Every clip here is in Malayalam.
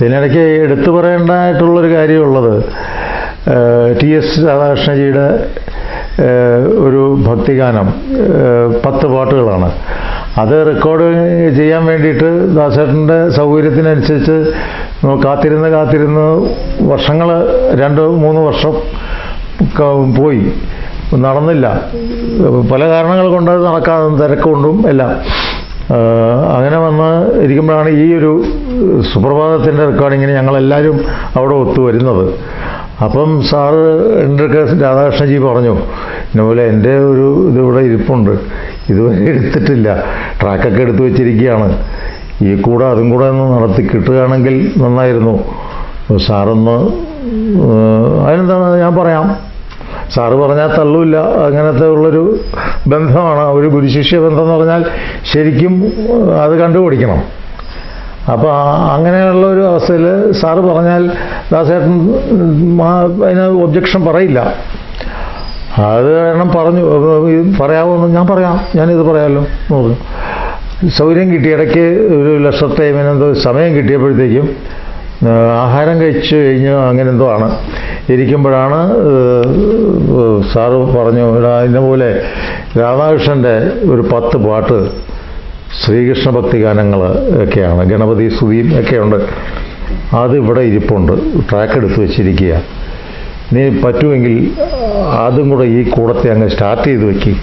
ഇതിനിടയ്ക്ക് എടുത്തു പറയേണ്ടതായിട്ടുള്ളൊരു കാര്യമുള്ളത് ടി എസ് രാധാകൃഷ്ണജിയുടെ ഏഹ്, ഒരു ഭക്തിഗാനം ഏഹ്, പത്ത് പാട്ടുകളാണ് അത് റെക്കോർഡ് ചെയ്യാൻ വേണ്ടിയിട്ട് ദാസേട്ടൻ്റെ സൗകര്യത്തിനനുസരിച്ച് നമ്മൾ കാത്തിരുന്ന് കാത്തിരുന്ന് വർഷങ്ങൾ രണ്ട് മൂന്ന് വർഷം ക- പോയി നടന്നില്ല പല കാരണങ്ങൾ കൊണ്ട് അത് നടക്കാതെ തിരക്കുകൊണ്ടും എല്ലാം ആ, അങ്ങനെ വന്ന് ഇരിക്കുമ്പോഴാണ് ഈ ഒരു സുപ്രഭാതത്തിൻ്റെ റെക്കോർഡിങ്ങിന് ഞങ്ങളെല്ലാവരും അവിടെ ഒത്തുവരുന്നത് അപ്പം സാറ് എൻ്റെ അടുക്ക രാധാകൃഷ്ണജി പറഞ്ഞു ഇന്നപോലെ എൻ്റെ ഒരു ഇതിവിടെ ഇരിപ്പുണ്ട് ഇതുവരെ എടുത്തിട്ടില്ല ട്രാക്കൊക്കെ എടുത്തു വെച്ചിരിക്കുകയാണ് ഈ കൂടെ അതും കൂടെ ഒന്ന് നടത്തി കിട്ടുകയാണെങ്കിൽ നന്നായിരുന്നു സാറൊന്ന് ഏഹ്, അതിനെന്താണ് ഞാൻ പറയാം സാറ് പറഞ്ഞാൽ തള്ളൂല്ല അങ്ങനത്തെ ഉള്ളൊരു ബന്ധമാണ് ഒരു ഗുരുശിഷ്യ ബന്ധം എന്ന് പറഞ്ഞാൽ ശരിക്കും അത് കണ്ടുപിടിക്കണം അപ്പോൾ അങ്ങനെയുള്ള ഒരു അവസ്ഥയിൽ സാറ് പറഞ്ഞാൽ ദാസേട്ടൻ മാ- അതിന് ഒബ്ജക്ഷൻ പറയില്ല അത് കാരണം പറഞ്ഞു ഇത് പറയാമോ ഞാൻ പറയാം ഞാനിത് പറയാമല്ലോ എന്ന് പറഞ്ഞു സൗകര്യം കിട്ടി ഇടയ്ക്ക് ഒരു ലക്ഷ ടൈമിനെന്തോ സമയം കിട്ടിയപ്പോഴത്തേക്കും ആ, ആഹാരം കഴിച്ച് കഴിഞ്ഞ് അങ്ങനെ എന്തോ ആണ് ഇരിക്കുമ്പോഴാണ് ഏഹ്, സാറ് പറഞ്ഞു "എടാ, ഇന്ന പോലെ രാധാകൃഷ്ണൻ്റെ ഒരു പത്ത് പാട്ട് ശ്രീകൃഷ്ണ ഭക്തി ഗാനങ്ങൾ ഒക്കെയാണ് ഗണപതി സ്തുതിയും ഒക്കെയുണ്ട് അത് ഇവിടെ ഇരിപ്പുണ്ട് ട്രാക്ക് എടുത്ത് വെച്ചിരിക്കുക നീ പറ്റുമെങ്കിൽ അതും കൂടെ ഈ കൂടത്തെ അങ്ങ് സ്റ്റാർട്ട് ചെയ്ത് വെക്കി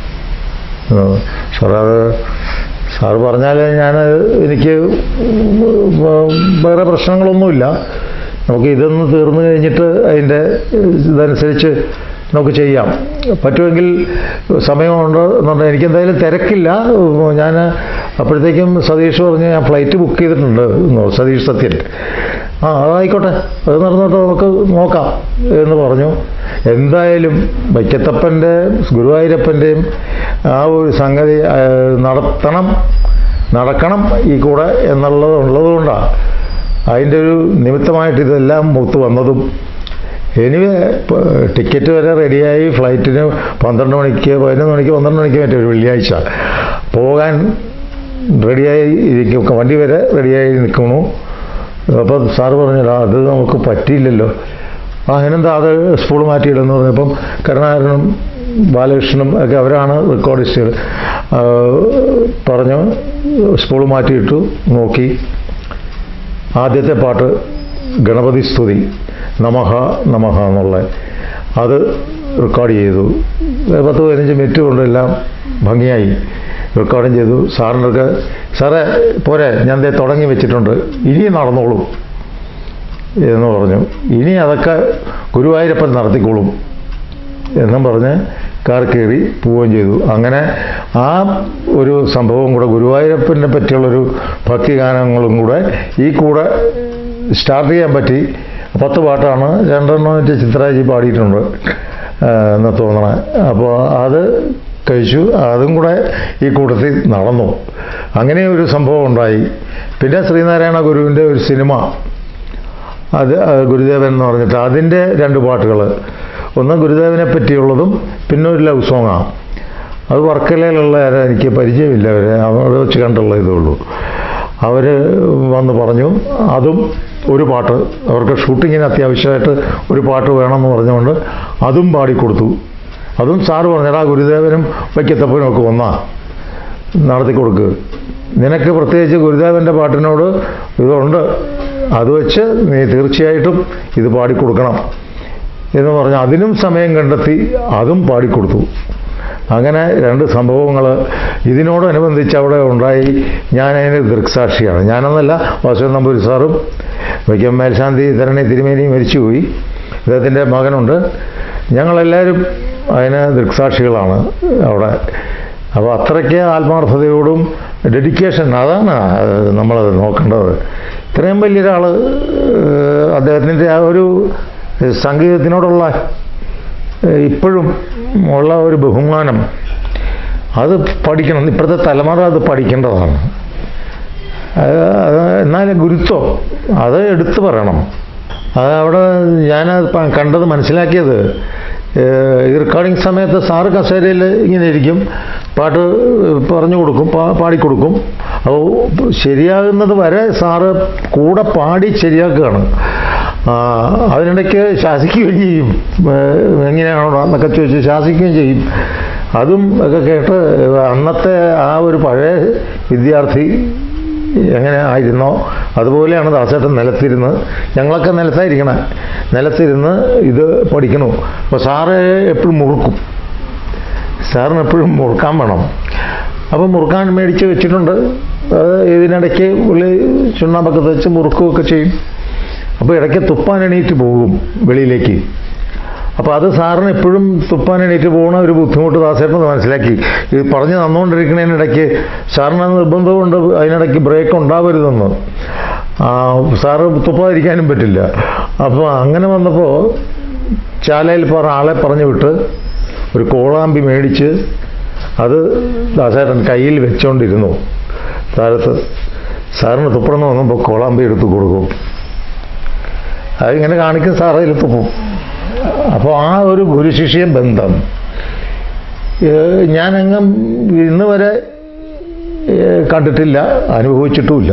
സാർ അത് സാറ് പറഞ്ഞാൽ ഞാൻ എനിക്ക് വേറെ പ്രശ്നങ്ങളൊന്നുമില്ല നമുക്ക് ഇതൊന്ന് തീർന്നു കഴിഞ്ഞിട്ട് അതിൻ്റെ ഇതനുസരിച്ച് നമുക്ക് ചെയ്യാം പറ്റുമെങ്കിൽ സമയമുണ്ട് എന്നുണ്ടെങ്കിൽ എനിക്ക് എന്തായാലും തിരക്കില്ല ഞാൻ അപ്പോഴത്തേക്കും സതീഷ് പറഞ്ഞ് ഞാൻ ഫ്ലൈറ്റ് ബുക്ക് ചെയ്തിട്ടുണ്ട് എന്ന് പറഞ്ഞു, സതീഷ് സത്യൻ ആ അതായിക്കോട്ടെ അത് നടന്നോട്ടെ നമുക്ക് നോക്കാം എന്ന് പറഞ്ഞു എന്തായാലും വൈക്കത്തപ്പൻ്റെ ഗുരുവായൂരപ്പൻ്റെയും ആ ഒരു സംഗതി ആ, നടത്തണം നടക്കണം ഈ കൂടെ എന്നുള്ളത് ഉള്ളതുകൊണ്ടാണ് അതിൻ്റെ ഒരു നിമിത്തമായിട്ട് ഇതെല്ലാം മൂത്ത് വന്നതും എനിവേ ടിക്കറ്റ് വരെ റെഡിയായി ഫ്ലൈറ്റിന് പന്ത്രണ്ട് മണിക്ക് പതിനൊന്ന് മണിക്ക് പന്ത്രണ്ട് മണിക്ക് മറ്റേ ഒരു വെള്ളിയാഴ്ച പോകാൻ റെഡിയായി ഇരിക്കും വണ്ടി വരെ റെഡിയായി നിൽക്കണു അപ്പം സാറ് പറഞ്ഞില്ല അത് നമുക്ക് പറ്റിയില്ലല്ലോ ആ അതിനെന്താ അത് സ്പൂൾ മാറ്റിയിടുന്നു പറഞ്ഞപ്പം കരുണാകരനും ബാലകൃഷ്ണനും ഒക്കെ അവരാണ് റെക്കോർഡിസ്റ്റുകൾ ആ, പറഞ്ഞു സ്പൂൾ മാറ്റിയിട്ടു നോക്കി ആദ്യത്തെ പാട്ട് ഗണപതി സ്തുതി നമഹ നമഹ എന്നുള്ള അത് റെക്കോർഡ് ചെയ്തു പത്ത് പതിനഞ്ച് മിനിറ്റ് കൊണ്ടെല്ലാം ഭംഗിയായി റെക്കോർഡും ചെയ്തു സാറിനൊക്കെ സാറേ പോരെ ഞാൻ ദേ തുടങ്ങി വെച്ചിട്ടുണ്ട് ഇനി നടന്നോളൂ എന്ന് പറഞ്ഞു ഇനി അതൊക്കെ ഗുരുവായൂരപ്പൻ നടത്തിക്കോളും എന്നും പറഞ്ഞ് കാർ കയറി പോവുകയും ചെയ്തു അങ്ങനെ ആ ഒരു സംഭവം കൂടെ ഗുരുവായൂരപ്പനെ പറ്റിയുള്ളൊരു ഭക്തിഗാനങ്ങളും കൂടെ ഈ കൂടെ സ്റ്റാർട്ട് ചെയ്യാൻ പറ്റി പത്ത് പാട്ടാണ് രണ്ടെണ്ണം മറ്റേ ചിത്രാജി പാടിയിട്ടുണ്ട് ആ, എന്ന് തോന്നണേ അപ്പോൾ അത് കഴിച്ചു അതും കൂടെ ഈ കൂട്ടത്തിൽ നടന്നു അങ്ങനെ ഒരു സംഭവം ഉണ്ടായി പിന്നെ ശ്രീനാരായണ ഗുരുവിൻ്റെ ഒരു സിനിമ അത് ആ, ഗുരുദേവൻ എന്ന് പറഞ്ഞിട്ട് അതിൻ്റെ രണ്ട് പാട്ടുകൾ ഒന്ന് ഗുരുദേവനെ പറ്റിയുള്ളതും പിന്നെ ഒരു ലവ് സോങ്ങാണ് അത് വർക്കലയിലുള്ള ആരാ എനിക്ക് പരിചയമില്ല അവരെ അവിടെ വെച്ച് കണ്ടുള്ള ഇതേ ഉള്ളൂ അവർ വന്ന് പറഞ്ഞു അതും ഒരു പാട്ട് അവർക്ക് ഷൂട്ടിങ്ങിന് അത്യാവശ്യമായിട്ട് ഒരു പാട്ട് വേണമെന്ന് പറഞ്ഞുകൊണ്ട് അതും പാടിക്കൊടുത്തു അതും സാറ് പറഞ്ഞടാ ഗുരുദേവനും വയ്ക്കത്തപ്പനും ഒക്കെ ഒന്നാ നടത്തി കൊടുക്കുക നിനക്ക് പ്രത്യേകിച്ച് ഗുരുദേവൻ്റെ പാട്ടിനോട് ഇതുണ്ട് അത് വെച്ച് നീ തീർച്ചയായിട്ടും ഇത് പാടിക്കൊടുക്കണം എന്ന് പറഞ്ഞ് അതിനും സമയം കണ്ടെത്തി അതും പാടിക്കൊടുത്തു അങ്ങനെ രണ്ട് സംഭവങ്ങൾ ഇതിനോടനുബന്ധിച്ച് അവിടെ ഉണ്ടായി ഞാൻ അതിന് ദൃക്സാക്ഷിയാണ് ഞാനെന്നല്ല വാസുദേവൻ നമ്പൂരി സാറും വൈക്കം മേൽശാന്തി ധരണി തിരുമേനി മരിച്ചുപോയി ഇദ്ദേഹത്തിൻ്റെ മകനുണ്ട് ഞങ്ങളെല്ലാവരും അതിന് ദൃക്സാക്ഷികളാണ് അവിടെ അപ്പോൾ അത്രയ്ക്ക് ആത്മാർത്ഥതയോടും ഡെഡിക്കേഷൻ അതാണ് നമ്മൾ നോക്കേണ്ടത് ഇത്രയും വലിയൊരാൾ അദ്ദേഹത്തിൻ്റെ ആ ഒരു സംഗീതത്തിനോടുള്ള ഏഹ്, ഇപ്പോഴും ഉള്ള ഒരു ബഹുമാനം അത് പഠിക്കണം ഇപ്പോഴത്തെ തലമുറ അത് പഠിക്കേണ്ടതാണ് അത് അത് എന്നാലും ഗുരുത്വം അത് എടുത്തു പറയണം അത് അവിടെ ഞാൻ കണ്ടത് മനസ്സിലാക്കിയത് ഏഹ്, ഈ റെക്കോർഡിംഗ് സമയത്ത് സാറ് കസേരയിൽ ഇങ്ങനെ ഇരിക്കും പാട്ട് പറഞ്ഞു കൊടുക്കും പാ പാടിക്കൊടുക്കും അപ്പോൾ ശരിയാകുന്നത് വരെ സാറ് കൂടെ പാടി ശരിയാക്കുകയാണ് ആ, അതിനിടയ്ക്ക് ശാസിക്കുകയും ചെയ്യും ഏഹ്, എങ്ങനെയാണോ എന്നൊക്കെ ചോദിച്ച് ശാസിക്കുകയും ചെയ്യും അതും ഒക്കെ കേട്ട് അന്നത്തെ ആ ഒരു പഴയ വിദ്യാർത്ഥി എങ്ങനെ ആയിരുന്നോ അതുപോലെയാണ് ദാസേട്ടൻ നിലത്തിരുന്ന് ഞങ്ങളൊക്കെ നിലത്തായിരിക്കണേ നിലത്തിരുന്ന് ഇത് പഠിക്കണു അപ്പോൾ സാറ് എപ്പോഴും മുറുക്കും സാറിന് എപ്പോഴും മുറുക്കാൻ വേണം അപ്പം മുറുക്കാൻ മേടിച്ച് വെച്ചിട്ടുണ്ട് അത് ഇതിനിടയ്ക്ക് പുള്ളി ചുണ്ണാമ്പൊക്കെ വെച്ച് മുറുക്കുകയൊക്കെ ചെയ്യും അപ്പോൾ ഇടയ്ക്ക് തുപ്പാൻ എണീറ്റ് പോകും വെളിയിലേക്ക് അപ്പോൾ അത് സാറിന് എപ്പോഴും തുപ്പാൻ എണീറ്റ് പോകുന്ന ഒരു ബുദ്ധിമുട്ട് ദാസേട്ടൻ മനസ്സിലാക്കി ഇത് പറഞ്ഞു തന്നുകൊണ്ടിരിക്കുന്നതിനിടയ്ക്ക് സാറിന് അത് നിർബന്ധമുണ്ട് അതിനിടയ്ക്ക് ബ്രേക്ക് ഉണ്ടാവരുതെന്ന് ആ, സാറ് തുപ്പാതിരിക്കാനും പറ്റില്ല അപ്പോൾ അങ്ങനെ വന്നപ്പോൾ ചാലയിൽ പറ ആളെ പറഞ്ഞു വിട്ട് ഒരു കോളാമ്പി മേടിച്ച് അത് ദാസേട്ടൻ കയ്യിൽ വെച്ചുകൊണ്ടിരുന്നു താരത്ത് സാറിന് തുപ്പണമെന്ന് വന്നപ്പോൾ കോളാമ്പി എടുത്ത് കൊടുക്കും അതിങ്ങനെ കാണിക്കും സാറ് അതിൽ തുപ്പും അപ്പോൾ ആ ഒരു ഗുരുശിഷ്യ ബന്ധം ഏഹ് ഞാനെങ്ങും ഇന്ന് വരെ ഏഹ് കണ്ടിട്ടില്ല അനുഭവിച്ചിട്ടുമില്ല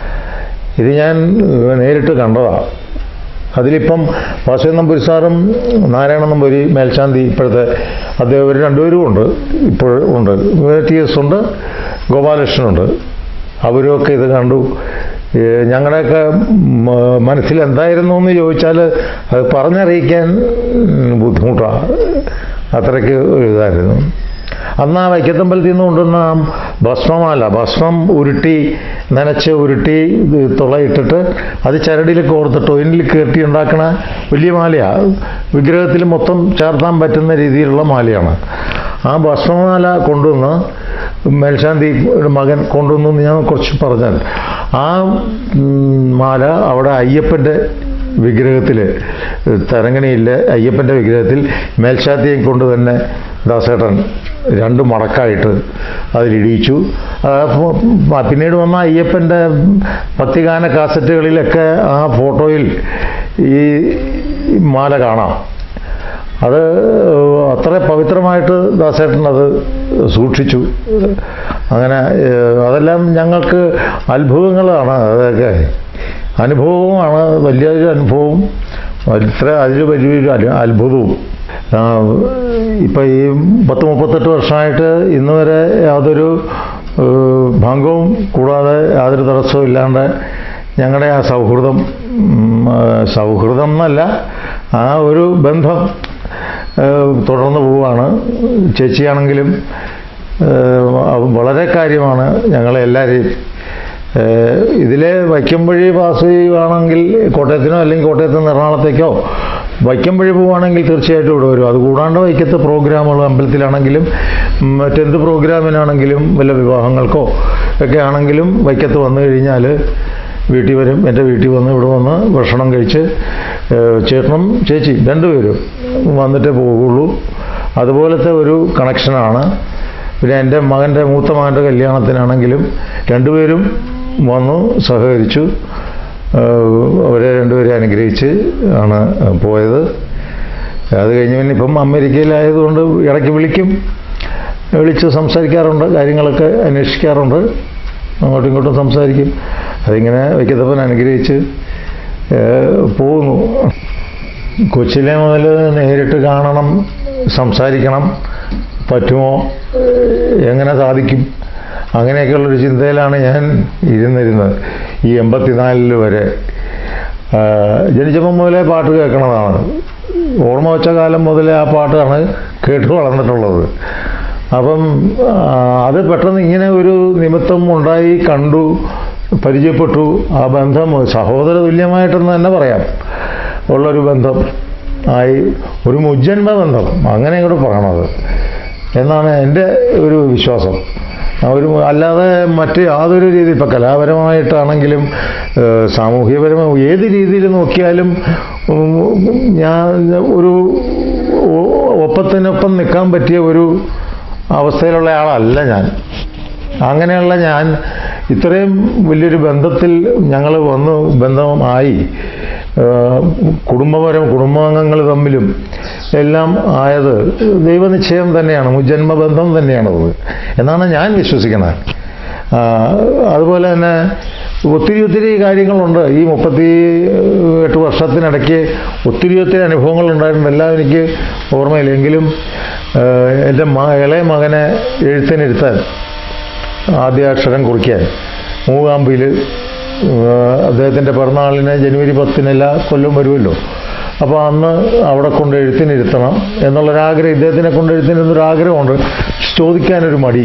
ഇത് ഞാൻ നേരിട്ട് കണ്ടതാണ് അതിലിപ്പം വാസുദേവൻ നമ്പൂരി സാറും നാരായണ നമ്പൂരി മേൽശാന്തി ഇപ്പോഴത്തെ അദ്ദേഹം ഇവർ രണ്ടുപേരും ഉണ്ട് ഇപ്പോൾ ഉണ്ട് ടി എസ് ഉണ്ട് ഗോപാലകൃഷ്ണനുണ്ട് അവരുമൊക്കെ ഇത് കണ്ടു ഏഹ് ഞങ്ങളുടെയൊക്കെ മ- മനസ്സിൽ എന്തായിരുന്നു എന്ന് ചോദിച്ചാൽ അത് പറഞ്ഞറിയിക്കാൻ ബുദ്ധിമുട്ടാണ് അത്രയ്ക്ക് ഒരു ഇതായിരുന്നു അന്ന് ആ വൈക്കത്തമ്പലത്തിൽ നിന്ന് കൊണ്ടുവന്ന ആ ഭസ്മമാല ഭസ്മം ഉരുട്ടി നനച്ച് ഉരുട്ടി ഇത് തുളയിട്ടിട്ട് അത് ചരടിൽ കോർത്തിട്ട് ഒയിനിൽ കയറ്റി ഉണ്ടാക്കണ വലിയ മാലയാണ് വിഗ്രഹത്തിൽ മൊത്തം ചേർത്താൻ പറ്റുന്ന രീതിയിലുള്ള മാലയാണ് ആ ഭസ്മമാല കൊണ്ടുവന്ന് മേൽശാന്തിയുടെ മകൻ കൊണ്ടുവന്നു എന്ന് ഞാൻ കുറച്ച് പറഞ്ഞാൽ ആ ഉം, മാല അവിടെ അയ്യപ്പൻ്റെ വിഗ്രഹത്തിൽ തരങ്ങണിയിലെ അയ്യപ്പൻ്റെ വിഗ്രഹത്തിൽ മേൽശാന്തിയെ കൊണ്ട് തന്നെ ദാസേട്ടൻ രണ്ട് മടക്കായിട്ട് അതിലിടിയിച്ചു ആ ഫോ- ആ പിന്നീട് വന്ന അയ്യപ്പൻ്റെ ഭക്തിഗാന കാസറ്റുകളിലൊക്കെ ആ ഫോട്ടോയിൽ ഈ മാല കാണാം അത് അത്ര പവിത്രമായിട്ട് ദാസേട്ടൻ അത് സൂക്ഷിച്ചു അങ്ങനെ ഏഹ്, അതെല്ലാം ഞങ്ങൾക്ക് അത്ഭുതങ്ങളാണ് അതൊക്കെ അനുഭവവുമാണ് വലിയൊരു അനുഭവവും ഇത്ര അതിൽ വലിയൊരു അല- അത്ഭുതവും ആ, ഇപ്പം ഈ പത്ത് മുപ്പത്തെട്ട് വർഷമായിട്ട് ഇന്ന് വരെ യാതൊരു ഏഹ്, ഭംഗവും കൂടാതെ യാതൊരു തടസ്സവും ഇല്ലാണ്ട് ഞങ്ങളുടെ ആ സൗഹൃദം ഉം, ആ, സൗഹൃദം എന്നല്ല ആ ഒരു ബന്ധം ഏഹ്, തുടർന്ന് പോവുകയാണ് ചേച്ചിയാണെങ്കിലും ഏഹ്, അത് വളരെ കാര്യമാണ് ഞങ്ങളെല്ലാവരെയും ഏഹ്, ഇതിലെ വൈക്കം വഴി പാസ് ചെയ്യുകയാണെങ്കിൽ കോട്ടയത്തിനോ അല്ലെങ്കിൽ കോട്ടയത്ത് നിന്ന് എറണാകുളത്തേക്കോ വൈക്കം വഴി പോവുകയാണെങ്കിൽ തീർച്ചയായിട്ടും ഇവിടെ വരും അതുകൂടാണ്ട് വൈക്കത്ത് പ്രോഗ്രാമുകൾ അമ്പലത്തിലാണെങ്കിലും ഉം, മറ്റെന്ത് പ്രോഗ്രാമിനാണെങ്കിലും വല്ല വിവാഹങ്ങൾക്കോ ഒക്കെ ആണെങ്കിലും വൈക്കത്ത് വന്നു കഴിഞ്ഞാൽ വീട്ടിൽ വരും എൻ്റെ വീട്ടിൽ വന്ന് ഇവിടെ വന്ന് ഭക്ഷണം കഴിച്ച് ഏഹ്, ചേട്ടനും ചേച്ചി രണ്ടുപേരും വന്നിട്ടേ പോവുള്ളൂ അതുപോലത്തെ ഒരു കണക്ഷനാണ് പിന്നെ എൻ്റെ മകൻ്റെ മൂത്ത മകൻ്റെ കല്യാണത്തിനാണെങ്കിലും രണ്ടുപേരും വന്നു സഹകരിച്ചു ഏഹ്, അവരെ രണ്ടുപേരെ അനുഗ്രഹിച്ച് ആണ് പോയത് അത് കഴിഞ്ഞ് പിന്നെ ഇപ്പം അമേരിക്കയിലായതുകൊണ്ട് ഇടയ്ക്ക് വിളിക്കും വിളിച്ച് സംസാരിക്കാറുണ്ട് കാര്യങ്ങളൊക്കെ അന്വേഷിക്കാറുണ്ട് അങ്ങോട്ടും ഇങ്ങോട്ടും സംസാരിക്കും അതിങ്ങനെ വയ്ക്കത്തപ്പൻ അനുഗ്രഹിച്ച് ഏഹ്, പോകുന്നു കൊച്ചിലെ മുതൽ നേരിട്ട് കാണണം സംസാരിക്കണം പറ്റുമോ ഏഹ്, എങ്ങനെ സാധിക്കും അങ്ങനെയൊക്കെയുള്ളൊരു ചിന്തയിലാണ് ഞാൻ ഇരുന്നിരുന്നത് ഈ എൺപത്തിനാലിൽ വരെ ആഹ്, ജനിച്ചപ്പം മുതലേ പാട്ട് കേൾക്കണതാണ് ഓർമ്മ വെച്ച കാലം മുതലേ ആ പാട്ടാണ് കേട്ട് വളർന്നിട്ടുള്ളത് അപ്പം ആ, അത് പെട്ടെന്ന് ഇങ്ങനെ ഒരു നിമിത്തം ഉണ്ടായി കണ്ടു പരിചയപ്പെട്ടു ആ ബന്ധം സഹോദര തുല്യമായിട്ടെന്ന് തന്നെ പറയാം ഉള്ളൊരു ബന്ധം ആയി ഒരു മുജ്ജന്മ ബന്ധം അങ്ങനെ കൂടെ പറയണത് എന്നാണ് എൻ്റെ ഒരു വിശ്വാസം ആ ഒരു അല്ലാതെ മറ്റ് യാതൊരു രീതി ഇപ്പം കലാപരമായിട്ടാണെങ്കിലും ഏഹ്, സാമൂഹ്യപരമായി ഏത് രീതിയിൽ നോക്കിയാലും ഉം, ഞാൻ ഒരു ഒ- ഒപ്പത്തിനൊപ്പം നിൽക്കാൻ പറ്റിയ ഒരു അവസ്ഥയിലുള്ള ആളല്ല ഞാൻ അങ്ങനെയുള്ള ഞാൻ ഇത്രയും വലിയൊരു ബന്ധത്തിൽ ഞങ്ങൾ വന്നു ബന്ധമായി ഏഹ്, കുടുംബപരം കുടുംബാംഗങ്ങൾ തമ്മിലും എല്ലാം ആയത് ദൈവനിശ്ചയം തന്നെയാണ് മുജന്മബന്ധം തന്നെയാണത് എന്നാണ് ഞാൻ വിശ്വസിക്കുന്നത് ആ, അതുപോലെ തന്നെ ഒത്തിരി ഒത്തിരി കാര്യങ്ങളുണ്ട് ഈ മുപ്പത്തി എട്ട് വർഷത്തിനിടയ്ക്ക് ഒത്തിരി ഒത്തിരി അനുഭവങ്ങൾ ഉണ്ടായിട്ടുണ്ട് എല്ലാം എനിക്ക് ഓർമ്മയില്ല എങ്കിലും ഏഹ്, എൻ്റെ മ ഇളയ മകനെ എഴുത്തിനിരുത്താൻ ആദ്യ അക്ഷരം കുറിക്കാൻ മൂകാമ്പിയിൽ അദ്ദേഹത്തിൻ്റെ പിറന്നാളിന് ജനുവരി പത്തിന് എല്ലാ കൊല്ലം വരുമല്ലോ അപ്പോൾ അന്ന് അവിടെ കൊണ്ട് എഴുത്തിനിരുത്തണം എന്നുള്ളൊരാഗ്രഹം ഇദ്ദേഹത്തിനെ കൊണ്ട് എഴുത്തിനിരുന്നൊരു ആഗ്രഹമുണ്ട് ചോദിക്കാനൊരു മടി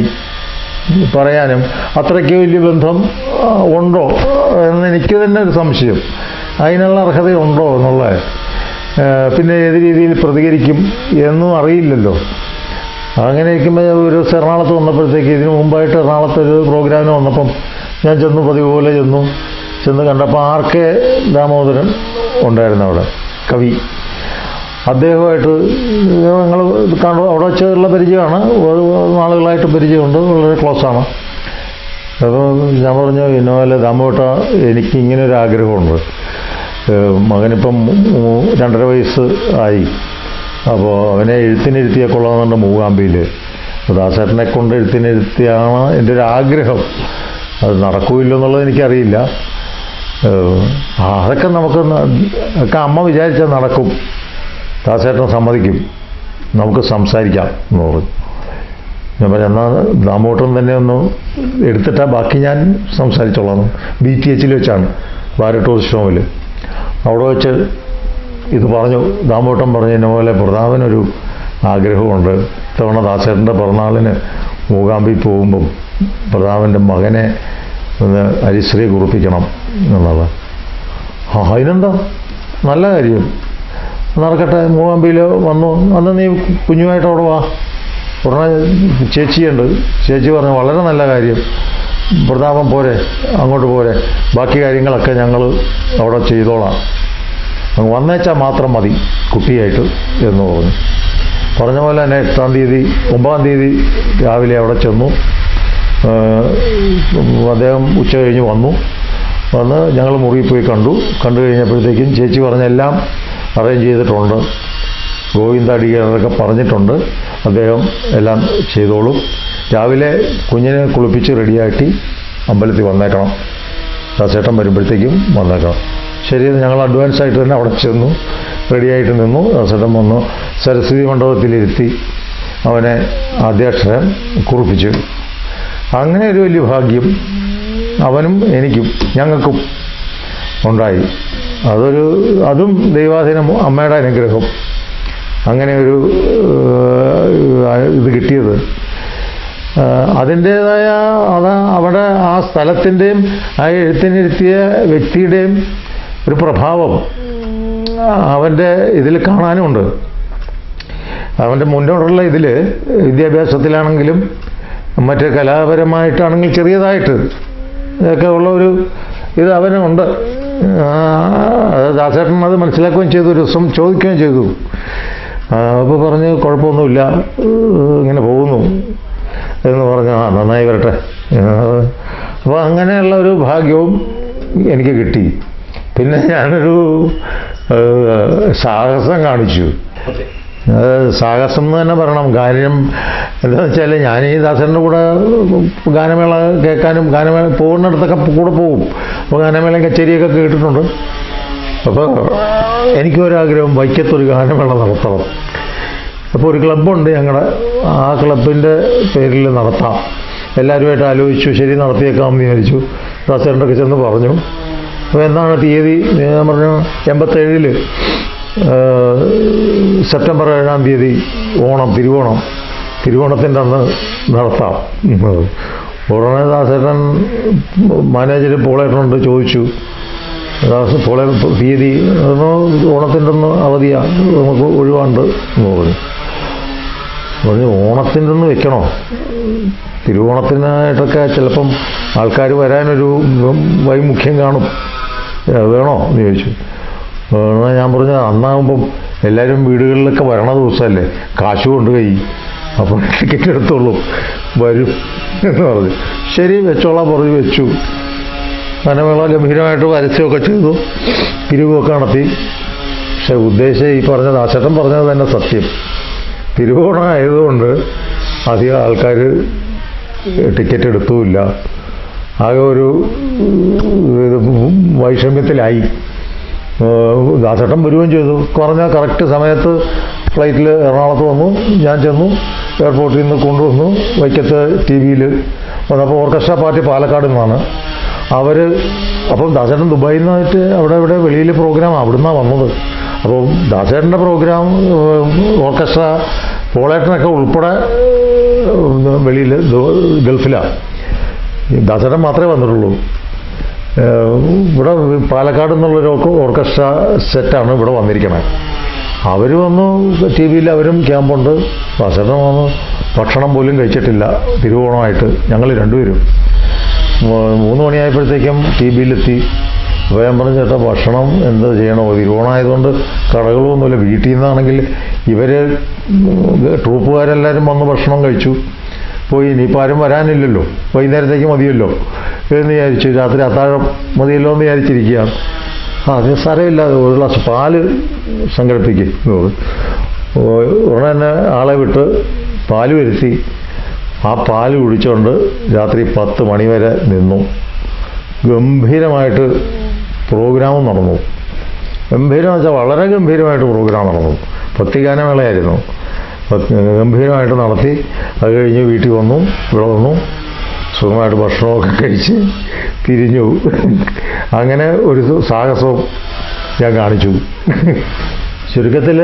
പറയാനും അത്രയ്ക്ക് വലിയ ബന്ധം ആ, ഉണ്ടോ എന്ന് എനിക്ക് തന്നെ ഒരു സംശയം അതിനുള്ള അർഹതയുണ്ടോ എന്നുള്ളത് ഏഹ്, പിന്നെ ഏത് രീതിയിൽ പ്രതികരിക്കും എന്നും അറിയില്ലല്ലോ അങ്ങനെ ഇരിക്കുമ്പോൾ ഒരു ദിവസം എറണാകുളത്ത് വന്നപ്പോഴത്തേക്ക് ഇതിനു മുമ്പായിട്ട് എറണാകുളത്ത് ഒരു പ്രോഗ്രാമിന് വന്നപ്പം ഞാൻ ചെന്നു പതിവ് പോലെ ചെന്നു ചെന്ന് കണ്ടപ്പോൾ ആർ കെ ദാമോദരൻ ഉണ്ടായിരുന്നു അവിടെ കവി അദ്ദേഹമായിട്ട് ഞങ്ങൾ കണ്ടു അവിടെ വെച്ചുള്ള പരിചയമാണ് ഒരു നാളുകളായിട്ട് പരിചയമുണ്ട് വളരെ ക്ലോസാണ് അപ്പോൾ ഞാൻ പറഞ്ഞു ഇന്നോലെ ദാമോട്ട എനിക്ക് ഇങ്ങനെ ഒരു ആഗ്രഹമുണ്ട് ഏഹ് മകനിപ്പം മൂ- മൂ- രണ്ടര വയസ്സ് ആയി അപ്പോൾ അവനെ എഴുത്തിനിരുത്തിയാൽ കൊള്ളാമെന്നുണ്ട് മൂകാമ്പിയിൽ ദാസേട്ടനെ കൊണ്ട് എഴുത്തിനിരുത്തിയാണ് എൻ്റെ ഒരു ആഗ്രഹം അത് നടക്കൂല്ലോ എന്നുള്ളത് എനിക്കറിയില്ല ഏഹ് ആ, അതൊക്കെ നമുക്ക് ന- ഒക്കെ അമ്മ വിചാരിച്ചാൽ നടക്കും ദാസേട്ടൻ സമ്മതിക്കും നമുക്ക് സംസാരിക്കാം എന്ന് പറഞ്ഞു ഞാൻ പറഞ്ഞു എന്നാൽ ദാമോട്ടൻ തന്നെ ഒന്ന് എടുത്തിട്ടാ ബാക്കി ഞാൻ സംസാരിച്ചോളാം ബി ടി എച്ചിൽ വെച്ചാണ് ബാരട്ടൂർ ഷോമിൽ അവിടെ വെച്ച് ഇത് പറഞ്ഞു ദാമോട്ടൻ പറഞ്ഞു എന്നെ പോലെ പ്രതാപനൊരു ആഗ്രഹമുണ്ട് ഇത്തവണ ദാസേട്ടൻ്റെ പിറന്നാളിന് മൂകാമ്പിൽ പോകുമ്പം പ്രതാപൻ്റെ മകനെ ഒന്ന് ഹരിശ്രീ കുറിപ്പിക്കണം എന്നുള്ളത് ആ അതിനെന്താ നല്ല കാര്യം നടക്കട്ടെ മൂകാമ്പിയിൽ വന്നു അന്ന് നീ കുഞ്ഞുമായിട്ട് അവിടെ വാ ഉടനെ ചേച്ചിയുണ്ട് ചേച്ചി പറഞ്ഞു വളരെ നല്ല കാര്യം പ്രതാപം പോരെ അങ്ങോട്ട് പോരെ ബാക്കി കാര്യങ്ങളൊക്കെ ഞങ്ങൾ അവിടെ ചെയ്തോളാം അങ്ങ് വന്നേച്ചാൽ മാത്രം മതി കുട്ടിയായിട്ട് എന്ന് പറഞ്ഞു പറഞ്ഞ പോലെ തന്നെ എട്ടാം തീയതി ഒമ്പതാം തീയതി രാവിലെ അവിടെ ചെന്നു ഏഹ് അദ്ദേഹം ഉച്ച കഴിഞ്ഞ് വന്നു വന്ന് ഞങ്ങൾ മുറിയിൽ പോയി കണ്ടു കണ്ടു കഴിഞ്ഞപ്പോഴത്തേക്കും ചേച്ചി പറഞ്ഞെല്ലാം അറേഞ്ച് ചെയ്തിട്ടുണ്ട് ഗോവിന്ദ അടികളൊക്കെ പറഞ്ഞിട്ടുണ്ട് അദ്ദേഹം എല്ലാം ചെയ്തോളും രാവിലെ കുഞ്ഞിനെ കുളിപ്പിച്ച് റെഡിയാക്കി അമ്പലത്തിൽ വന്നേക്കണം ദാസേട്ടൻ വരുമ്പോഴത്തേക്കും വന്നേക്കണം ശരി ഞങ്ങൾ അഡ്വാൻസ് ആയിട്ട് തന്നെ അവിടെ ചെന്നു റെഡിയായിട്ട് നിന്നു ദാസേട്ടൻ വന്നു സരസ്വതി മണ്ഡപത്തിലിരുത്തി അവനെ ആദ്യാക്ഷരം കുറിപ്പിച്ചു അങ്ങനെ ഒരു വലിയ ഭാഗ്യം അവനും എനിക്കും ഞങ്ങൾക്കും ഉണ്ടായി അതൊരു അതും ദൈവാധീനം അമ്മയുടെ അനുഗ്രഹം അങ്ങനെ ഒരു ഏഹ്, ഇത് കിട്ടിയത് ഏഹ്, അതിൻ്റേതായ അത് അവിടെ ആ സ്ഥലത്തിൻ്റെയും ആ എഴുത്തിനിരുത്തിയ വ്യക്തിയുടെയും ഒരു പ്രഭാവം അവൻ്റെ ഇതിൽ കാണാനുമുണ്ട് അവൻ്റെ മുന്നോട്ടുള്ള ഇതിൽ വിദ്യാഭ്യാസത്തിലാണെങ്കിലും മറ്റ് കലാപരമായിട്ടാണെങ്കിൽ ചെറിയതായിട്ട് ഒക്കെ ഉള്ള ഒരു ഇത് അവനുണ്ട് ആ, അത് ദാസേട്ടൻ അത് മനസ്സിലാക്കുകയും ചെയ്തു ഒരു ദിവസം ചോദിക്കുകയും ചെയ്തു അപ്പോൾ പറഞ്ഞ് കുഴപ്പമൊന്നുമില്ല ഏഹ് ഇങ്ങനെ പോകുന്നു എന്ന് പറഞ്ഞു ആ നന്നായി വരട്ടെ അപ്പോൾ അങ്ങനെയുള്ള ഒരു ഭാഗ്യവും എനിക്ക് കിട്ടി പിന്നെ ഞാനൊരു ഏഹ്, സാഹസം കാണിച്ചു അത് സാഹസം എന്ന് തന്നെ പറയണം കാര്യം എന്താണെന്ന് വെച്ചാൽ ഞാൻ ഈ ദാസൻ്റെ കൂടെ ഗാനമേള കേൾക്കാനും ഗാനമേള പോകുന്നിടത്തൊക്കെ കൂടെ പോകും അപ്പോൾ ഗാനമേളയും കച്ചേരിയൊക്കെ കേട്ടിട്ടുണ്ട് അപ്പോൾ എനിക്കൊരാഗ്രഹം വൈക്കത്തൊരു ഗാനമേള നടത്തണം അപ്പോൾ ഒരു ക്ലബ്ബുണ്ട് ഞങ്ങളുടെ ആ ക്ലബിൻ്റെ പേരിൽ നടത്താം എല്ലാവരുമായിട്ട് ആലോചിച്ചു ശരി നടത്തിയേക്കാമെന്ന് വിചാരിച്ചു ദാസേട്ടനൊക്കെ ചെന്ന് പറഞ്ഞു അപ്പോൾ എന്താണ് തീയതി ഞാൻ പറഞ്ഞു എൺപത്തേഴിൽ സെപ്റ്റംബർ ഏഴാം തീയതി ഓണം തിരുവോണം തിരുവോണത്തിൻ്റെ അന്ന് നടത്താം ഉടനെ ദാസേട്ടൻ മാനേജർ പോളേട്ടനുണ്ട് ചോദിച്ചു ദാസ് പോളെ തീയതി അതൊന്ന് ഓണത്തിൻ്റെ ഒന്ന് അവധിയാണ് നമുക്ക് ഒഴിവാണ്ട് എന്ന് പറഞ്ഞു പറഞ്ഞു ഓണത്തിൻ്റെ ഒന്ന് വെക്കണോ തിരുവോണത്തിനായിട്ടൊക്കെ ചിലപ്പം ആൾക്കാർ വരാനൊരു വൈമുഖ്യം കാണും ഏ, വേണോ എന്ന് ചോദിച്ചു എന്നാൽ ഞാൻ പറഞ്ഞു അന്നാകുമ്പം എല്ലാവരും വീടുകളിലൊക്കെ വരണ ദിവസമല്ലേ കാശ് കൊണ്ട് കൈ അപ്പോൾ ടിക്കറ്റ് എടുത്തോളൂ വരും എന്ന് പറഞ്ഞു ശരി വെച്ചോളാം പറഞ്ഞു വെച്ചു ഗാനമേള ഗംഭീരമായിട്ട് പരസ്യമൊക്കെ ചെയ്തു പിരിവൊക്കെ നടത്തി പക്ഷെ ഉദ്ദേശം ഈ പറഞ്ഞ ദാസേട്ടൻ പറഞ്ഞത് തന്നെ സത്യം തിരുവോണം ആയതുകൊണ്ട് അധികം ആൾക്കാർ ടിക്കറ്റ് എടുത്തുമില്ല ആകെ ഒരു ഇത് വൈഷമ്യത്തിലായി ഏഹ് ദാസേട്ടൻ വരികയും ചെയ്തു കുറഞ്ഞ കറക്റ്റ് സമയത്ത് ഫ്ലൈറ്റിൽ എറണാകുളത്ത് വന്നു ഞാൻ ചെന്നു എയർപോർട്ടിൽ നിന്ന് കൊണ്ടുവന്നു വൈക്കത്ത് ടി വിയിൽ വന്നപ്പോൾ ഓർക്കസ്ട്ര പാർട്ടി പാലക്കാട് നിന്നാണ് അവർ അപ്പം ദാസേട്ടൻ ദുബായിൽ നിന്നായിട്ട് അവിടെ ഇവിടെ വെളിയിൽ പ്രോഗ്രാം അവിടുന്നാണ് വന്നത് അപ്പോൾ ദാസേട്ടൻ്റെ പ്രോഗ്രാം ഓർക്കസ്ട്ര പോളേട്ടനൊക്കെ ഉൾപ്പെടെ വെളിയിൽ ഗൾഫിലാണ് ദാസേട്ടൻ മാത്രമേ വന്നിട്ടുള്ളൂ ഏഹ് ഇവിടെ പാലക്കാട് എന്നുള്ളൊരു ഓർക്ക്- ഓർക്കസ്ട്ര സെറ്റാണ് ഇവിടെ വന്നിരിക്കണത് അവർ വന്നു ടി വിയിൽ അവരും ക്യാമ്പുണ്ട് ദാസേട്ടൻ വന്നു ഭക്ഷണം പോലും കഴിച്ചിട്ടില്ല തിരുവോണമായിട്ട് ഞങ്ങൾ രണ്ടുപേരും മൂ- മൂന്ന് മണിയായപ്പോഴത്തേക്കും ടി വിയിലെത്തി അപ്പോൾ ഞാൻ പറഞ്ഞു ചേട്ടാ ഭക്ഷണം എന്താ ചെയ്യണോ തിരുവോണമായതുകൊണ്ട് കടകളൊന്നുമില്ല വീട്ടിൽ നിന്നാണെങ്കിൽ ഇവർ ട്രൂപ്പുകാരെല്ലാവരും വന്ന് ഭക്ഷണം കഴിച്ചു പോയി ഇനിയിപ്പോൾ ആരും വരാനില്ലല്ലോ വൈകുന്നേരത്തേക്ക് മതിയല്ലോ എന്ന് വിചാരിച്ചു രാത്രി അത്താഴം മതിയല്ലോ എന്ന് വിചാരിച്ചിരിക്കുകയാണ് ആ അത് സാരമില്ല ഒരു ഗ്ലാസ് പാല് സംഘടിപ്പിക്കും ഉടനെ തന്നെ ആളെ വിട്ട് പാല് വരുത്തി ആ പാല് കുടിച്ചുകൊണ്ട് രാത്രി പത്ത് മണി വരെ നിന്നു ഗംഭീരമായിട്ട് പ്രോഗ്രാമും നടന്നു ഗംഭീരം വെച്ചാൽ വളരെ ഗംഭീരമായിട്ട് പ്രോഗ്രാം നടന്നു ഭക്തിഗാനമേളയായിരുന്നു ഭക്തി- ഗംഭീരമായിട്ട് നടത്തി അത് കഴിഞ്ഞ് വീട്ടിൽ വന്നു ഇവിടെ വന്നു സുഖമായിട്ട് ഭക്ഷണമൊക്കെ കഴിച്ച് പിരിഞ്ഞു അങ്ങനെ ഒരു സാഹസവും ഞാൻ കാണിച്ചു ചുരുക്കത്തിൽ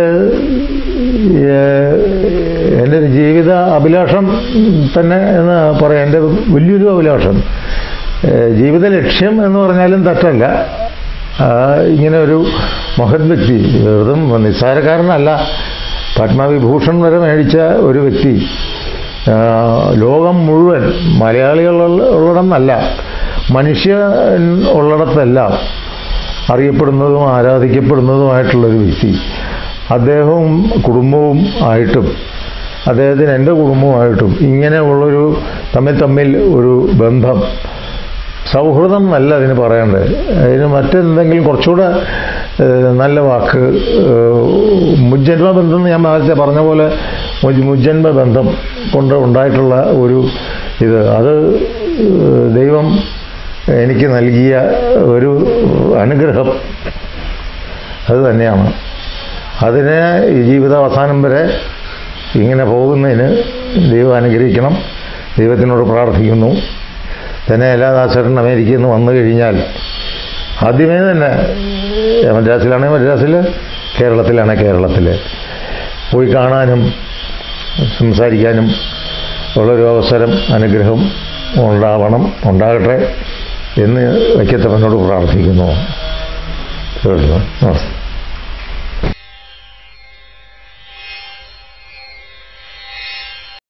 എൻ്റെ ഒരു ജീവിത അഭിലാഷം തന്നെ എന്ന് പറയാം എൻ്റെ വലിയൊരു അഭിലാഷം ഏഹ് ജീവിത ലക്ഷ്യം എന്ന് പറഞ്ഞാലും തെറ്റല്ല ആ, ഇങ്ങനെ ഒരു മഹത് വ്യക്തി വെറും നിസ്സാരക്കാരനല്ല പത്മവിഭൂഷൺ വരെ മേടിച്ച ഒരു വ്യക്തി ആ, ലോകം മുഴുവൻ മലയാളികളുള്ളിടന്നല്ല മനുഷ്യൻ ഉള്ളിടത്തെല്ലാം അറിയപ്പെടുന്നതും ആരാധിക്കപ്പെടുന്നതുമായിട്ടുള്ളൊരു വ്യക്തി അദ്ദേഹവും കുടുംബവും ആയിട്ടും അദ്ദേഹത്തിന് എൻ്റെ കുടുംബവുമായിട്ടും ഇങ്ങനെയുള്ളൊരു തമ്മിൽ തമ്മിൽ ഒരു ബന്ധം സൗഹൃദം എന്നല്ല അതിന് പറയേണ്ടത് അതിന് മറ്റെന്തെങ്കിലും കുറച്ചുകൂടെ ഏഹ്, നല്ല വാക്ക് ഏഹ്, മുജ്ജന്മ ബന്ധം എന്ന് ഞാൻ നേരത്തെ പറഞ്ഞ പോലെ മുജ്- മുജ്ജന്മ ബന്ധം കൊണ്ട് ഉണ്ടായിട്ടുള്ള ഒരു ഇത് അത് ഏഹ്, ദൈവം എനിക്ക് നൽകിയ ഒരു അനുഗ്രഹം അത് തന്നെയാണ് അതിനെ ഈ ജീവിത അവസാനം വരെ ഇങ്ങനെ പോകുന്നതിന് ദൈവം അനുഗ്രഹിക്കണം ദൈവത്തിനോട് പ്രാർത്ഥിക്കുന്നു തന്നെ എല്ലാ ദാസേട്ടൻ അമേരിക്കയിൽ നിന്ന് വന്നു കഴിഞ്ഞാൽ ആദ്യമേ തന്നെ മദ്രാസിലാണെങ്കിൽ മദ്രാസിൽ കേരളത്തിലാണെങ്കിൽ കേരളത്തിൽ പോയി കാണാനും സംസാരിക്കാനും ഉള്ളൊരു അവസരം അനുഗ്രഹം ഉണ്ടാവണം ഉണ്ടാകട്ടെ എന്ന് വൈക്കത്തപ്പനോട് പ്രാർത്ഥിക്കുന്നു കേട്ടോ നമസ്തേ